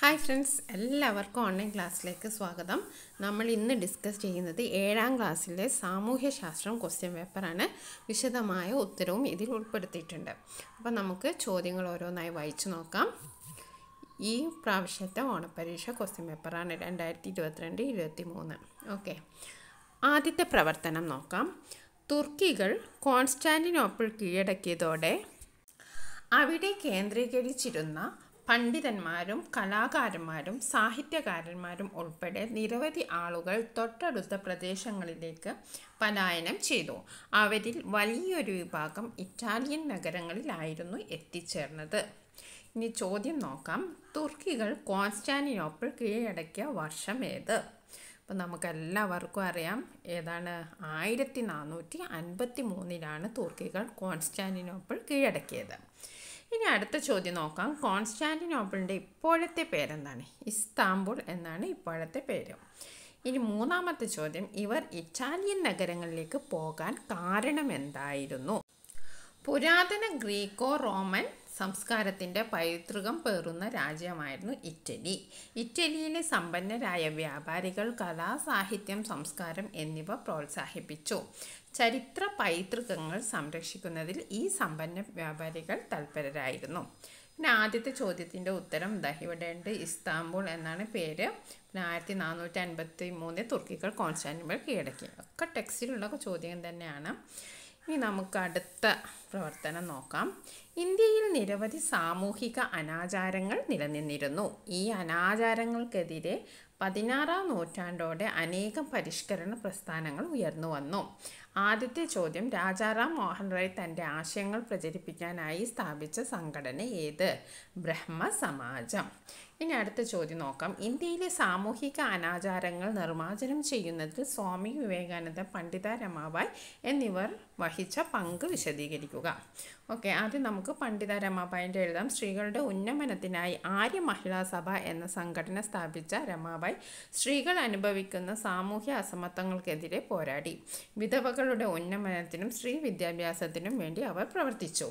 hi friends എല്ലാവർക്കും online ക്ലാസ്സിലേക്ക് സ്വാഗതം നമ്മൾ ഇന്ന് ഡിസ്കസ് ചെയ്യുന്നത് ഏഴാം ക്ലാസ്സിലെ സാമൂഹ്യശാസ്ത്രം ക്വസ്റ്റ്യൻ പേപ്പറാണ് വിശദമായ ഉത്തരവും ഇതിൽ ഉൾപ്പെടുത്തിയിട്ടുണ്ട് അപ്പോൾ നമുക്ക് ചോദ്യങ്ങൾ ഓരോന്നായി വായിച്ചു നോക്കാം ഈ പ്രാവശ്യത്തെ ഓണപ്പരീക്ഷ ക്വസ്റ്റ്യൻ പേപ്പറാണ് രണ്ടായിരത്തി ഇരുപത്തിരണ്ട് ഇരുപത്തി മൂന്ന് ഓക്കെ ആദ്യത്തെ പ്രവർത്തനം നോക്കാം തുർക്കികൾ കോൺസ്റ്റാന്റിനോപ്പിൾ കീഴടക്കിയതോടെ അവിടെ കേന്ദ്രീകരിച്ചിരുന്ന പണ്ഡിതന്മാരും കലാകാരന്മാരും സാഹിത്യകാരന്മാരും ഉൾപ്പെടെ നിരവധി ആളുകൾ തൊട്ടടുത്ത പ്രദേശങ്ങളിലേക്ക് പലായനം ചെയ്തു അവരിൽ വലിയൊരു വിഭാഗം ഇറ്റാലിയൻ നഗരങ്ങളിലായിരുന്നു എത്തിച്ചേർന്നത് ഇനി ചോദ്യം നോക്കാം തുർക്കികൾ കോൺസ്റ്റാന്റിനോപ്പിൾ കീഴടക്കിയ വർഷം ഏത് അപ്പം നമുക്കെല്ലാവർക്കും അറിയാം ഏതാണ് ആയിരത്തി നാനൂറ്റി അൻപത്തി മൂന്നിലാണ് തുർക്കികൾ കോൺസ്റ്റാന്റിനോപ്പിൾ കീഴടക്കിയത് ഇനി അടുത്ത ചോദ്യം നോക്കാം കോൺസ്റ്റാന്റിനോപ്പിളിൻ്റെ ഇപ്പോഴത്തെ പേരെന്താണ് ഇസ്താംബുൾ എന്നാണ് ഇപ്പോഴത്തെ പേര് ഇനി മൂന്നാമത്തെ ചോദ്യം ഇവർ ഇറ്റാലിയൻ നഗരങ്ങളിലേക്ക് പോകാൻ കാരണം എന്തായിരുന്നു പുരാതന ഗ്രീക്കോ റോമൻ സംസ്കാരത്തിൻ്റെ പൈതൃകം പേറുന്ന രാജ്യമായിരുന്നു ഇറ്റലി ഇറ്റലിയിലെ സമ്പന്നരായ വ്യാപാരികൾ കലാ സാഹിത്യം സംസ്കാരം എന്നിവ പ്രോത്സാഹിപ്പിച്ചു ചരിത്ര പൈതൃകങ്ങൾ സംരക്ഷിക്കുന്നതിൽ ഈ സമ്പന്ന വ്യാപാരികൾ തൽപരരായിരുന്നു പിന്നെ ആദ്യത്തെ ചോദ്യത്തിൻ്റെ ഉത്തരം ദാ ഇവിടെയുണ്ട് ഇസ്താംബുൾ എന്നാണ് പേര് പിന്നെ ആയിരത്തി നാനൂറ്റി അൻപത്തി മൂന്ന് തുർക്കികൾ കോൺസ്റ്റാന്റിനോൾ കീഴടക്കി ഒക്കെ ടെക്സ്റ്റിലുള്ള ചോദ്യം തന്നെയാണ് ഇനി നമുക്ക് അടുത്ത പ്രവർത്തനം നോക്കാം ഇന്ത്യയിൽ നിരവധി സാമൂഹിക അനാചാരങ്ങൾ നിലനിന്നിരുന്നു ഈ അനാചാരങ്ങൾക്കെതിരെ പതിനാറാം നൂറ്റാണ്ടോടെ അനേകം പരിഷ്കരണ പ്രസ്ഥാനങ്ങൾ ഉയർന്നു വന്നു ആദ്യത്തെ ചോദ്യം രാജാറാം മോഹൻ റോയ് തൻ്റെ ആശയങ്ങൾ പ്രചരിപ്പിക്കാനായി സ്ഥാപിച്ച സംഘടന ഏത് ബ്രഹ്മ സമാജം ഇനി അടുത്ത ചോദ്യം നോക്കാം ഇന്ത്യയിലെ സാമൂഹിക അനാചാരങ്ങൾ നിർമ്മാർജ്ജനം ചെയ്യുന്നതിൽ സ്വാമി വിവേകാനന്ദ പണ്ഡിത രമാബായ് എന്നിവർ വഹിച്ച പങ്ക് വിശദീകരിക്കുക ഓക്കെ ആദ്യം നമുക്ക് പണ്ഡിത രമാബായിൻ്റെ എഴുതാം സ്ത്രീകളുടെ ഉന്നമനത്തിനായി ആര്യ മഹിളാ സഭ എന്ന സംഘടന സ്ഥാപിച്ച രമാബായ് സ്ത്രീകൾ അനുഭവിക്കുന്ന സാമൂഹ്യ അസമത്വങ്ങൾക്കെതിരെ പോരാടി വിധവകളുടെ ഉന്നമനത്തിനും സ്ത്രീ വിദ്യാഭ്യാസത്തിനും വേണ്ടി അവർ പ്രവർത്തിച്ചു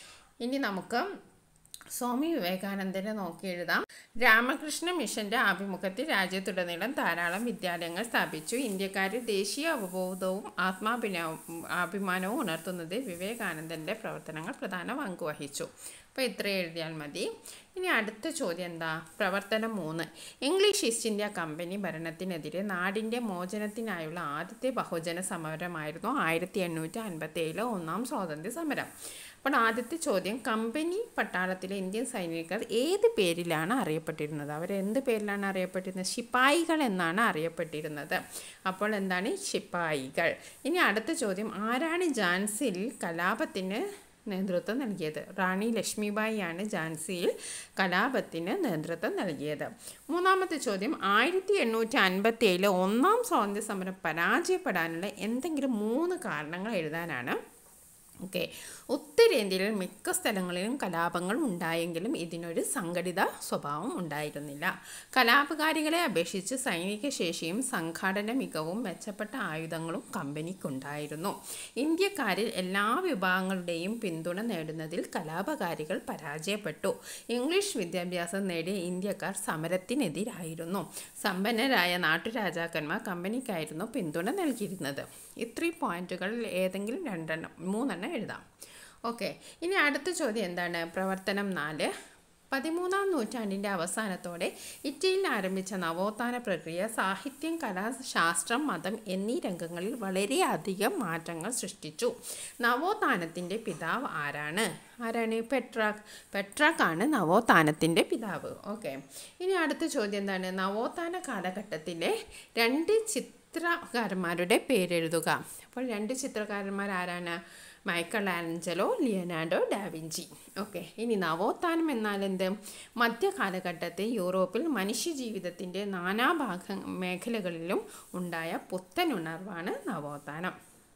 ഇനി നമുക്ക് സ്വാമി വിവേകാനന്ദനെ നോക്കി എഴുതാം രാമകൃഷ്ണ മിഷന്റെ ആഭിമുഖ്യത്തിൽ രാജ്യത്തുടനീളം ധാരാളം വിദ്യാലയങ്ങൾ സ്ഥാപിച്ചു ഇന്ത്യക്കാരിൽ ദേശീയ അവബോധവും ആത്മാഭിനവും അഭിമാനവും ഉണർത്തുന്നതിൽ വിവേകാനന്ദൻ്റെ പ്രവർത്തനങ്ങൾ പ്രധാന പങ്ക് വഹിച്ചു അപ്പോൾ ഇത്രയും എഴുതിയാൽ മതി ഇനി അടുത്ത ചോദ്യം എന്താ പ്രവർത്തനം മൂന്ന് ഇംഗ്ലീഷ് ഈസ്റ്റ് ഇന്ത്യ കമ്പനി ഭരണത്തിനെതിരെ നാടിൻ്റെ മോചനത്തിനായുള്ള ആദ്യത്തെ ബഹുജന സമരമായിരുന്നു ആയിരത്തി എണ്ണൂറ്റി അൻപത്തി ഏഴിലെ ഒന്നാം സ്വാതന്ത്ര്യ സമരം അപ്പോൾ ആദ്യത്തെ ചോദ്യം കമ്പനി പട്ടാളത്തിലെ ഇന്ത്യൻ സൈനികർ ഏത് പേരിലാണ് അറിയപ്പെട്ടിരുന്നത് അവർ എന്ത് പേരിലാണ് അറിയപ്പെട്ടിരുന്നത് ശിപ്പായികൾ എന്നാണ് അറിയപ്പെട്ടിരുന്നത് അപ്പോൾ എന്താണ് ശിപ്പായികൾ ഇനി അടുത്ത ചോദ്യം ആരാണ് ജാൻസിയിൽ കലാപത്തിന് നേതൃത്വം നൽകിയത് റാണി ലക്ഷ്മിബായിയാണ് ഝാൻസിയിൽ കലാപത്തിന് നേതൃത്വം നൽകിയത് മൂന്നാമത്തെ ചോദ്യം ആയിരത്തി എണ്ണൂറ്റി അൻപത്തി ഏഴിലെ ഒന്നാം സ്വാതന്ത്ര്യ സമരം പരാജയപ്പെടാനുള്ള എന്തെങ്കിലും മൂന്ന് കാരണങ്ങൾ എഴുതാനാണ് ഓക്കെ ഉത്തരേന്ത്യയിൽ മിക്ക സ്ഥലങ്ങളിലും കലാപങ്ങൾ ഉണ്ടായെങ്കിലും ഇതിനൊരു സംഘടിത സ്വഭാവം ഉണ്ടായിരുന്നില്ല കലാപകാരികളെ അപേക്ഷിച്ച് സൈനിക ശേഷിയും സംഘാടന മികവും മെച്ചപ്പെട്ട ആയുധങ്ങളും കമ്പനിക്കുണ്ടായിരുന്നു ഇന്ത്യക്കാരിൽ എല്ലാ വിഭാഗങ്ങളുടെയും പിന്തുണ നേടുന്നതിൽ കലാപകാരികൾ പരാജയപ്പെട്ടു ഇംഗ്ലീഷ് വിദ്യാഭ്യാസം നേടിയ ഇന്ത്യക്കാർ സമരത്തിനെതിരായിരുന്നു സമ്പന്നരായ നാട്ടുരാജാക്കന്മാർ കമ്പനിക്കായിരുന്നു പിന്തുണ നൽകിയിരുന്നത് ഇത്രയും പോയിന്റുകളിൽ ഏതെങ്കിലും രണ്ടെണ്ണം മൂന്നെണ്ണം എഴുതാം ഓക്കെ ഇനി അടുത്ത ചോദ്യം എന്താണ് പ്രവർത്തനം നാല് പതിമൂന്നാം നൂറ്റാണ്ടിൻ്റെ അവസാനത്തോടെ ഇറ്റലിയിൽ ആരംഭിച്ച നവോത്ഥാന പ്രക്രിയ സാഹിത്യം കല ശാസ്ത്രം മതം എന്നീ രംഗങ്ങളിൽ വളരെയധികം മാറ്റങ്ങൾ സൃഷ്ടിച്ചു നവോത്ഥാനത്തിൻ്റെ പിതാവ് ആരാണ് ആരാണ് പെട്രാക്ക് പെട്രാക്കാണ് നവോത്ഥാനത്തിൻ്റെ പിതാവ് ഓക്കെ ഇനി അടുത്ത ചോദ്യം എന്താണ് നവോത്ഥാന കാലഘട്ടത്തിലെ രണ്ട് ചിത്രകാരന്മാരുടെ പേരെഴുതുക അപ്പോൾ രണ്ട് ചിത്രകാരന്മാർ ആരാണ് Michelangelo Leonardo da Vinci okay ഇനി നവോത്ഥാനം എന്നാൽ എന്ത് മധ്യകാലഘട്ടത്തിൽ യൂറോപ്പിൽ മനുഷ്യജീവിതത്തിൻ്റെ നാനാഭാഗ മേഖലകളിലും ഉണ്ടായ പുത്തൻ ഉണർവാണ് നവോത്ഥാനം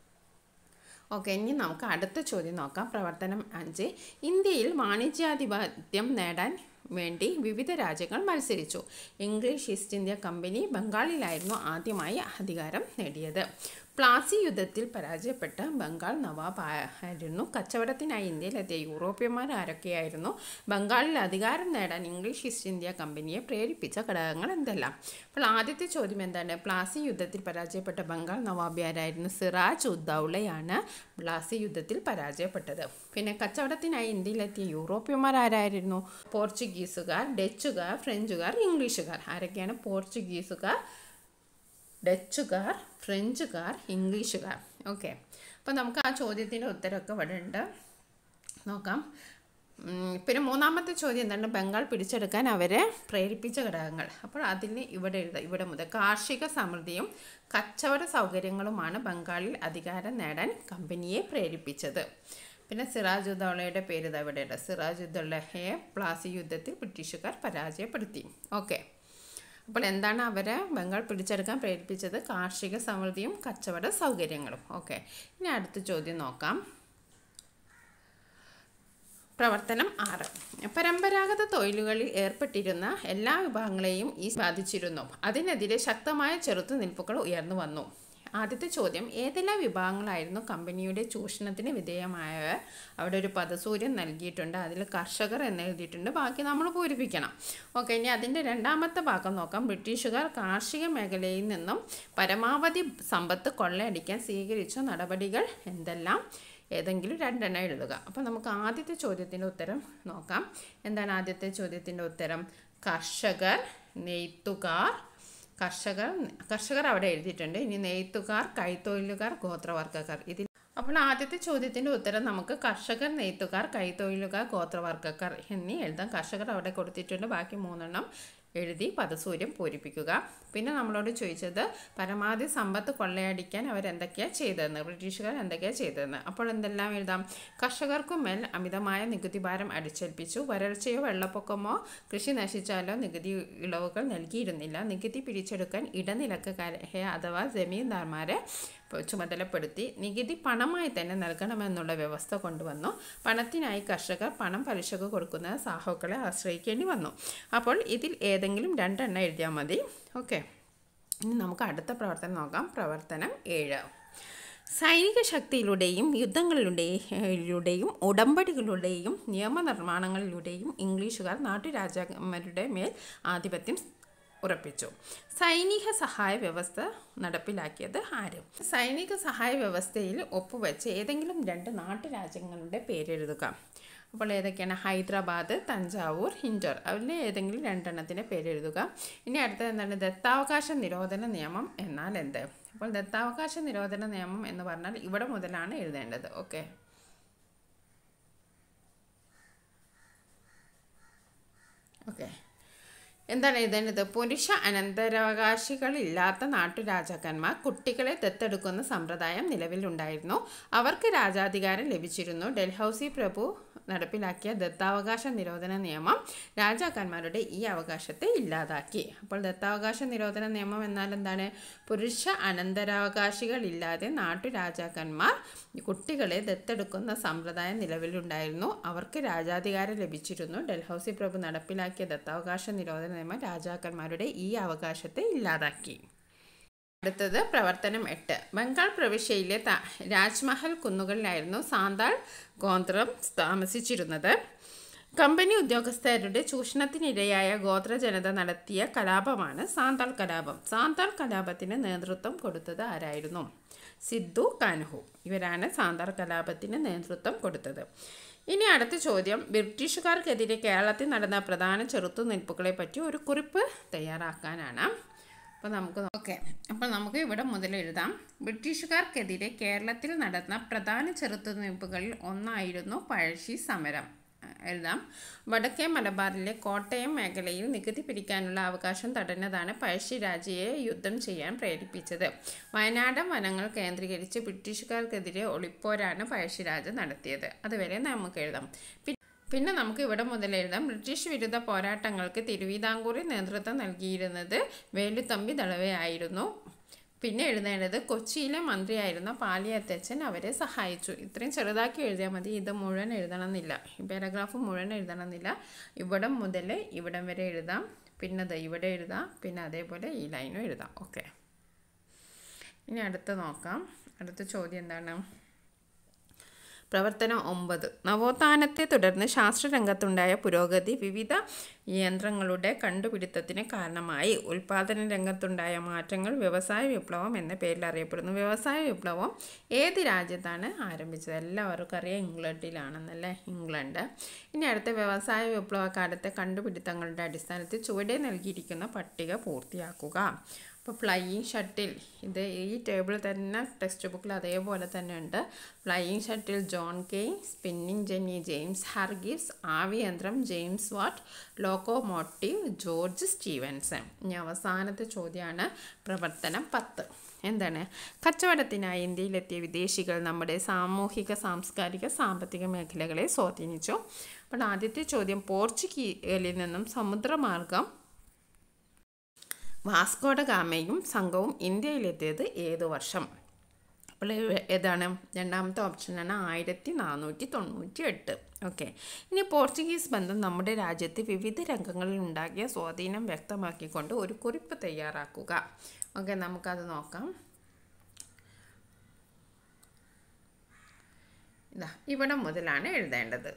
ഓക്കെ ഇനി നമുക്ക് അടുത്ത ചോദ്യം നോക്കാം പ്രവർത്തനം അഞ്ച് ഇന്ത്യയിൽ വാണിജ്യാധിപത്യം നേടാൻ വേണ്ടി വിവിധ രാജ്യങ്ങൾ മത്സരിച്ചു ഇംഗ്ലീഷ് ഈസ്റ്റ് ഇന്ത്യ കമ്പനി ബംഗാളിലായിരുന്നു ആദ്യമായി അധികാരം നേടിയത് പ്ലാസി യുദ്ധത്തിൽ പരാജയപ്പെട്ട ബംഗാൾ നവാബ് ആയിരുന്നു കച്ചവടത്തിനായി ഇന്ത്യയിലെത്തിയ യൂറോപ്യന്മാർ ആരൊക്കെയായിരുന്നു ബംഗാളിൽ അധികാരം നേടാൻ ഇംഗ്ലീഷ് ഈസ്റ്റ് ഇന്ത്യ കമ്പനിയെ പ്രേരിപ്പിച്ച ഘടകങ്ങൾ എന്തെല്ലാം അപ്പോൾ ആദ്യത്തെ ചോദ്യം എന്താണ് പ്ലാസി യുദ്ധത്തിൽ പരാജയപ്പെട്ട ബംഗാൾ നവാബി ആരായിരുന്നു സിറാജ് ഉദ്ദൗളയാണ് പ്ലാസി യുദ്ധത്തിൽ പരാജയപ്പെട്ടത് പിന്നെ കച്ചവടത്തിനായി ഇന്ത്യയിലെത്തിയ യൂറോപ്യന്മാർ ആരായിരുന്നു പോർച്ചുഗീസുകാർ ഡച്ചുകാർ ഫ്രഞ്ചുകാർ ഇംഗ്ലീഷുകാർ ആരൊക്കെയാണ് പോർച്ചുഗീസുകാർ ഡച്ചുകാർ ഫ്രഞ്ചുകാർ ഇംഗ്ലീഷുകാർ ഓക്കെ അപ്പോൾ നമുക്ക് ആ ചോദ്യത്തിൻ്റെ ഉത്തരമൊക്കെ ഇവിടെ ഉണ്ട് നോക്കാം ഉം, പിന്നെ മൂന്നാമത്തെ ചോദ്യം എന്താണ് ബംഗാൾ പിടിച്ചെടുക്കാൻ അവരെ പ്രേരിപ്പിച്ച ഘടകങ്ങൾ അപ്പോൾ അതിന് ഇവിടെ എഴുതാം ഇവിടെ മുതൽ കാർഷിക സമൃദ്ധിയും കച്ചവട സൗകര്യങ്ങളുമാണ് ബംഗാളിൽ അധികാരം നേടാൻ കമ്പനിയെ പ്രേരിപ്പിച്ചത് പിന്നെ സിറാജുദ്ദൗളയുടെ പേര് ഇതാ ഇവിടെയുണ്ട് സിറാജുദ്ദൗളയെ പ്ലാസി യുദ്ധത്തിൽ ബ്രിട്ടീഷുകാർ പരാജയപ്പെടുത്തി ഓക്കെ അപ്പോൾ എന്താണ് അവരെ ബംഗാൾ പിടിച്ചെടുക്കാൻ പ്രേരിപ്പിച്ചത് കാർഷിക സമൃദ്ധിയും കച്ചവട സൗകര്യങ്ങളും ഓക്കെ ഇനി അടുത്ത ചോദ്യം നോക്കാം പ്രവർത്തനം ആറ് പരമ്പരാഗത തൊഴിലുകളിൽ ഏർപ്പെട്ടിരുന്ന എല്ലാ വിഭാഗങ്ങളെയും ഈ ബാധിച്ചിരുന്നു അതിനെതിരെ ശക്തമായ ചെറുത്തുനിൽപ്പുകൾ ഉയർന്നു വന്നു ആദ്യത്തെ ചോദ്യം ഏതെല്ലാം വിഭാഗങ്ങളായിരുന്നു കമ്പനിയുടെ ചൂഷണത്തിന് വിധേയമായവർ അവിടെ ഒരു പദസൂര്യൻ നൽകിയിട്ടുണ്ട് അതിൽ കർഷകർ എന്ന് എഴുതിയിട്ടുണ്ട് ബാക്കി നമ്മൾ പൂരിപ്പിക്കണം ഓക്കെ ഇനി അതിൻ്റെ രണ്ടാമത്തെ ഭാഗം നോക്കാം ബ്രിട്ടീഷുകാർ കാർഷിക മേഖലയിൽ നിന്നും പരമാവധി സമ്പത്ത് കൊള്ളയടിക്കാൻ സ്വീകരിച്ച നടപടികൾ എന്തെല്ലാം ഏതെങ്കിലും രണ്ടെണ്ണം എഴുതുക അപ്പോൾ നമുക്ക് ആദ്യത്തെ ചോദ്യത്തിൻ്റെ ഉത്തരം നോക്കാം എന്താണ് ആദ്യത്തെ ചോദ്യത്തിൻ്റെ ഉത്തരം കർഷകർ നെയ്ത്തുകാർ കർഷകർ കർഷകർ അവിടെ എഴുതിയിട്ടുണ്ട് ഇനി നെയ്ത്തുകാർ കൈത്തൊഴിലുകാർ ഗോത്രവർഗ്ഗക്കാർ ഇതിൽ അപ്പോൾ ആദ്യത്തെ ചോദ്യത്തിൻ്റെ ഉത്തരം നമുക്ക് കർഷകർ നെയ്ത്തുകാർ കൈത്തൊഴിലുകാർ ഗോത്രവർഗ്ഗക്കാർ എന്നീ എഴുതാം കർഷകർ അവിടെ കൊടുത്തിട്ടുണ്ട് ബാക്കി മൂന്നെണ്ണം എഴുതി പദസൂര്യം പൂരിപ്പിക്കുക പിന്നെ നമ്മളോട് ചോദിച്ചത് പരമാവധി സമ്പത്ത് കൊള്ളയടിക്കാൻ അവരെന്തൊക്കെയാണ് ചെയ്തതെന്ന് ബ്രിട്ടീഷുകാർ എന്തൊക്കെയാണ് ചെയ്തതെന്ന് അപ്പോൾ എന്തെല്ലാം എഴുതാം കർഷകർക്കും മേൽ അമിതമായ നികുതി ഭാരം അടിച്ചേൽപ്പിച്ചു വരൾച്ചയോ വെള്ളപ്പൊക്കമോ കൃഷി നശിച്ചാലോ നികുതി ഇളവുകൾ നൽകിയിരുന്നില്ല നികുതി പിടിച്ചെടുക്കാൻ ഇടനിലക്കാരെ അഥവാ ജമീന്ദാർമാരെ ചുമതലപ്പെടുത്തി നികുതി പണമായി തന്നെ നൽകണമെന്നുള്ള വ്യവസ്ഥ കൊണ്ടുവന്നു പണത്തിനായി കർഷകർ പണം പലിശക്ക് കൊടുക്കുന്ന സാഹുക്കളെ ആശ്രയിക്കേണ്ടി വന്നു അപ്പോൾ ഇതിൽ ഏതെങ്കിലും രണ്ടെണ്ണം എഴുതിയാൽ മതി ഓക്കെ ഇനി നമുക്ക് അടുത്ത പ്രവർത്തനം നോക്കാം പ്രവർത്തനം ഏഴ് സൈനിക ശക്തിയിലൂടെയും യുദ്ധങ്ങളിലൂടെയും ഉടമ്പടികളുടെയും നിയമനിർമ്മാണങ്ങളിലൂടെയും ഇംഗ്ലീഷുകാർ നാട്ടുരാജാക്കന്മാരുടെ മേൽ ആധിപത്യം ഉറപ്പിച്ചു സൈനിക സഹായ വ്യവസ്ഥ നടപ്പിലാക്കിയത് ആര് സൈനിക സഹായ വ്യവസ്ഥയിൽ ഒപ്പുവെച്ച് ഏതെങ്കിലും രണ്ട് നാട്ടുരാജ്യങ്ങളുടെ പേരെഴുതുക അപ്പോൾ ഏതൊക്കെയാണ് ഹൈദരാബാദ് തഞ്ചാവൂർ ഹിൻഡോർ അതിലെ ഏതെങ്കിലും രണ്ടെണ്ണത്തിൻ്റെ പേരെഴുതുക ഇനി അടുത്തത് എന്താണ് ദത്താവകാശ നിരോധന നിയമം എന്നാൽ എന്ത് അപ്പോൾ ദത്താവകാശ നിരോധന നിയമം എന്ന് പറഞ്ഞാൽ ഇവിടെ മുതലാണ് എഴുതേണ്ടത് ഓക്കെ ഓക്കെ എന്താണ് എഴുതേണ്ടത് പുരുഷ അനന്തരാവകാശികളില്ലാത്ത നാട്ടുരാജാക്കന്മാർ കുട്ടികളെ ദത്തെടുക്കുന്ന സമ്പ്രദായം നിലവിലുണ്ടായിരുന്നു അവർക്ക് രാജാധികാരം ലഭിച്ചിരുന്നു ഡൽഹൌസി പ്രഭു നടപ്പിലാക്കിയ ദത്താവകാശ നിരോധന നിയമം രാജാക്കന്മാരുടെ ഈ അവകാശത്തെ ഇല്ലാതാക്കി അപ്പോൾ ദത്താവകാശ നിരോധന നിയമം എന്നാൽ എന്താണ് പുരുഷ അനന്തരാവകാശികളില്ലാതെ നാട്ടുരാജാക്കന്മാർ കുട്ടികളെ ദത്തെടുക്കുന്ന സമ്പ്രദായം നിലവിലുണ്ടായിരുന്നു അവർക്ക് രാജാധികാരം ലഭിച്ചിരുന്നു ഡൽഹൌസി പ്രഭു നടപ്പിലാക്കിയ ദത്താവകാശ നിരോധന നിയമം രാജാക്കന്മാരുടെ ഈ അവകാശത്തെ ഇല്ലാതാക്കി അടുത്തത് പ്രവർത്തനം എട്ട് ബംഗാൾ പ്രവിശ്യയിലെ ത രാജ്മഹൽ കുന്നുകളിലായിരുന്നു സാന്താൾ ഗോത്രം താമസിച്ചിരുന്നത് കമ്പനി ഉദ്യോഗസ്ഥരുടെ ചൂഷണത്തിനിരയായ ഗോത്ര ജനത നടത്തിയ കലാപമാണ് സാന്താൾ കലാപം സാന്താൾ കലാപത്തിന് നേതൃത്വം കൊടുത്തത് ആരായിരുന്നു സിദ്ധു കാൻഹു ഇവരാണ് സാന്താൾ കലാപത്തിന് നേതൃത്വം കൊടുത്തത് ഇനി അടുത്ത ചോദ്യം ബ്രിട്ടീഷുകാർക്കെതിരെ കേരളത്തിൽ നടന്ന പ്രധാന ചെറുത്തുനിൽപ്പുകളെ പറ്റി ഒരു കുറിപ്പ് തയ്യാറാക്കാനാണ് അപ്പോൾ നമുക്ക് ഓക്കെ അപ്പോൾ നമുക്ക് ഇവിടെ മുതൽ എഴുതാം ബ്രിട്ടീഷുകാർക്കെതിരെ കേരളത്തിൽ നടന്ന പ്രധാന ചെറുത്തുനിൽപ്പുകളിൽ ഒന്നായിരുന്നു പഴശ്ശി സമരം എഴുതാം വടക്കേ മലബാറിലെ കോട്ടയം മേഖലയിൽ നികുതി പിരിക്കാനുള്ള അവകാശം തടഞ്ഞതാണ് പഴശ്ശിരാജയെ യുദ്ധം ചെയ്യാൻ പ്രേരിപ്പിച്ചത് വയനാടൻ വനങ്ങൾ കേന്ദ്രീകരിച്ച് ബ്രിട്ടീഷുകാർക്കെതിരെ ഒളിപ്പോരാണ് പഴശ്ശിരാജ നടത്തിയത് അതുവരെ നമുക്ക് എഴുതാം പിന്നെ നമുക്ക് ഇവിടെ മുതൽ എഴുതാം ബ്രിട്ടീഷ് വിരുദ്ധ പോരാട്ടങ്ങൾക്ക് തിരുവിതാംകൂറിൽ നേതൃത്വം നൽകിയിരുന്നത് വേലുത്തമ്പി ദളവയായിരുന്നു പിന്നെ എഴുതേണ്ടത് കൊച്ചിയിലെ മന്ത്രിയായിരുന്ന പാലിയത്തച്ഛൻ അവരെ സഹായിച്ചു ഇത്രയും ചെറുതാക്കി എഴുതിയാൽ മതി ഇത് മുഴുവൻ എഴുതണമെന്നില്ല ഈ പാരഗ്രാഫ് മുഴുവൻ എഴുതണമെന്നില്ല ഇവിടം മുതൽ ഇവിടം വരെ എഴുതാം പിന്നെ ദേ ഇവിടെ എഴുതാം പിന്നെ അതേപോലെ ഈ ലൈനും എഴുതാം ഓക്കെ ഇനി അടുത്ത നോക്കാം അടുത്ത ചോദ്യം എന്താണ് പ്രവർത്തനം ഒമ്പത് നവോത്ഥാനത്തെ തുടർന്ന് ശാസ്ത്രരംഗത്തുണ്ടായ പുരോഗതി വിവിധ യന്ത്രങ്ങളുടെ കണ്ടുപിടുത്തത്തിന് കാരണമായി ഉൽപാദന രംഗത്തുണ്ടായ മാറ്റങ്ങൾ വ്യവസായ വിപ്ലവം എന്ന പേരിൽ അറിയപ്പെടുന്നു വ്യവസായ വിപ്ലവം ഏത് രാജ്യത്താണ് ആരംഭിച്ചത് എല്ലാവർക്കും അറിയാം ഇംഗ്ലണ്ടിലാണെന്നല്ലേ ഇംഗ്ലണ്ട് ഇനി അടുത്ത വ്യവസായ വിപ്ലവ കാലത്തെ കണ്ടുപിടുത്തങ്ങളുടെ അടിസ്ഥാനത്തിൽ ചുവടെ നൽകിയിരിക്കുന്ന പട്ടിക പൂർത്തിയാക്കുക അപ്പോൾ ഫ്ലൈയിങ് ഷട്ടിൽ ഇത് ഈ ടേബിൾ തന്നെ ടെക്സ്റ്റ് ബുക്കിൽ അതേപോലെ തന്നെ ഉണ്ട് flying shuttle John Kay spinning jenny James Hargreaves ആവിയന്ത്രം James Watt locomotive George Stephenson ഇനി അവസാനത്തെ ചോദ്യമാണ് പ്രവർത്തനം പത്ത് എന്താണ് കച്ചവടത്തിനായി ഇന്ത്യയിലെത്തിയ വിദേശികൾ നമ്മുടെ സാമൂഹിക സാംസ്കാരിക സാമ്പത്തിക മേഖലകളെ സ്വാധീനിച്ചു അപ്പോൾ ആദ്യത്തെ ചോദ്യം പോർച്ചുഗീസിൽ നിന്നും സമുദ്രമാർഗം വാസ്കോഡ ഗാമയും സംഘവും ഇന്ത്യയിലെത്തിയത് ഏതു വർഷം അപ്പോൾ ഏതാണ് രണ്ടാമത്തെ ഓപ്ഷനാണ് ആയിരത്തി നാനൂറ്റി തൊണ്ണൂറ്റി എട്ട് ഓക്കെ ഇനി പോർച്ചുഗീസ് ബന്ധം നമ്മുടെ രാജ്യത്ത് വിവിധ രംഗങ്ങളിൽ ഉണ്ടാക്കിയ സ്വാധീനം വ്യക്തമാക്കിക്കൊണ്ട് ഒരു കുറിപ്പ് തയ്യാറാക്കുക ഓക്കെ നമുക്കത് നോക്കാം ഇതാ ഇവിടെ മുതലാണ് എഴുതേണ്ടത്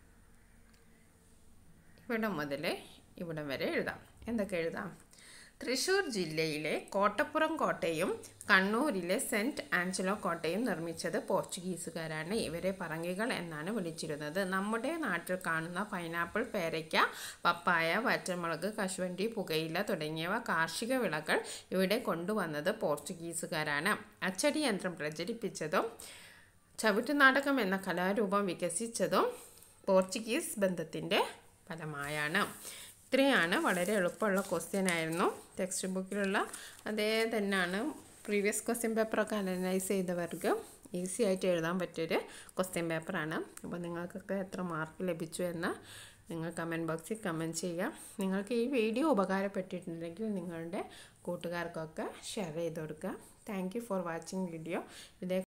ഇവിടെ മുതൽ ഇവിടം വരെ എഴുതാം എന്തൊക്കെ എഴുതാം തൃശ്ശൂർ ജില്ലയിലെ കോട്ടപ്പുറം കോട്ടയും കണ്ണൂരിലെ സെൻറ്റ് ആഞ്ചലോ കോട്ടയും നിർമ്മിച്ചത് പോർച്ചുഗീസുകാരാണ് ഇവരെ പറങ്കികൾ എന്നാണ് വിളിച്ചിരുന്നത് നമ്മുടെ നാട്ടിൽ കാണുന്ന പൈനാപ്പിൾ പേരയ്ക്ക പപ്പായ വറ്റമുളക് കശുവണ്ടി പുകയില തുടങ്ങിയവ കാർഷിക വിളകൾ ഇവിടെ കൊണ്ടുവന്നത് പോർച്ചുഗീസുകാരാണ് അച്ചടി യന്ത്രം പ്രചരിപ്പിച്ചതും ചവിട്ടുനാടകം എന്ന കലാരൂപം വികസിച്ചതും പോർച്ചുഗീസ് ബന്ധത്തിൻ്റെ ഫലമായാണ് ഇത്രയാണ് വളരെ എളുപ്പമുള്ള ക്വസ്റ്റ്യൻ ആയിരുന്നു ടെക്സ്റ്റ് ബുക്കിലുള്ള അതേ തന്നെയാണ് പ്രീവിയസ് ക്വസ്റ്റ്യൻ പേപ്പറൊക്കെ അനലൈസ് ചെയ്തവർക്ക് ഈസി ആയിട്ട് എഴുതാൻ പറ്റിയൊരു ക്വസ്റ്റ്യൻ പേപ്പറാണ് അപ്പോൾ നിങ്ങൾക്കൊക്കെ എത്ര മാർക്ക് ലഭിച്ചു എന്ന് നിങ്ങൾ കമൻറ്റ് ബോക്സിൽ കമൻറ്റ് ചെയ്യുക നിങ്ങൾക്ക് ഈ വീഡിയോ ഉപകാരപ്പെട്ടിട്ടുണ്ടെങ്കിൽ നിങ്ങളുടെ കൂട്ടുകാർക്കൊക്കെ ഷെയർ ചെയ്ത് കൊടുക്കുക thank you for watching video ഇതേ